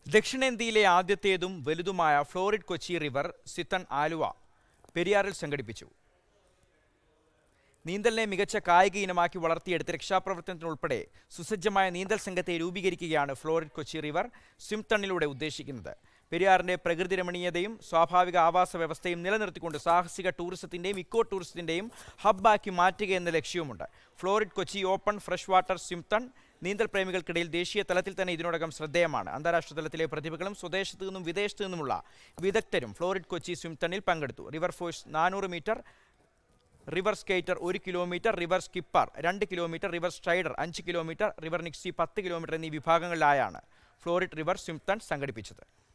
ദക്ഷിണേന്ത്യയിലെ ആദ്യത്തേതും വലുതുമായ ഫ്ലോറിഡ് കൊച്ചി റിവർ സിത്തൺ ആലുവ പെരിയാറിൽ സംഘടിപ്പിച്ചു നീന്തലിനെ മികച്ച കായിക ഇനമാക്കി വളർത്തിയെടുത്ത് രക്ഷാപ്രവർത്തനത്തിനുൾപ്പെടെ സുസജ്ജമായ നീന്തൽ സംഘത്തെ രൂപീകരിക്കുകയാണ് ഫ്ലോറിഡ് കൊച്ചി റിവർ സ്വിംതണ്ണിലൂടെ ഉദ്ദേശിക്കുന്നത് പെരിയാറിന്റെ പ്രകൃതി രമണീയതയും സ്വാഭാവിക ആവാസ വ്യവസ്ഥയും നിലനിർത്തിക്കൊണ്ട് സാഹസിക ടൂറിസത്തിന്റെയും ഇക്കോ ടൂറിസത്തിന്റെയും ഹബ്ബാക്കി മാറ്റുക എന്ന ലക്ഷ്യവുമുണ്ട് ഫ്ലോറിഡ് Kochi open fresh water swimathon നീന്തൽ പ്രേമികൾക്കിടയിൽ ദേശീയ തലത്തിൽ തന്നെ ഇതിനോടകം ശ്രദ്ധേയമാണ് അന്താരാഷ്ട്ര തലത്തിലെ പ്രതിഭകളും സ്വദേശത്തു നിന്നും വിദേശത്തു നിന്നുമുള്ള വിദഗ്ധരും ഫ്ലോറിഡ് കൊച്ചി സ്വിംതണിൽ പങ്കെടുത്തു റിവർ ഫോഴ്സ് നാനൂറ് മീറ്റർ റിവർ സ്കേറ്റർ ഒരു കിലോമീറ്റർ റിവർ സ്കിപ്പർ രണ്ട് കിലോമീറ്റർ റിവർ സ്ട്രൈഡർ അഞ്ച് കിലോമീറ്റർ റിവർ നിക്സി പത്ത് കിലോമീറ്റർ എന്നീ വിഭാഗങ്ങളിലായാണ് ഫ്ലോറിഡ് റിവർ സ്വിംതൺ സംഘടിപ്പിച്ചത്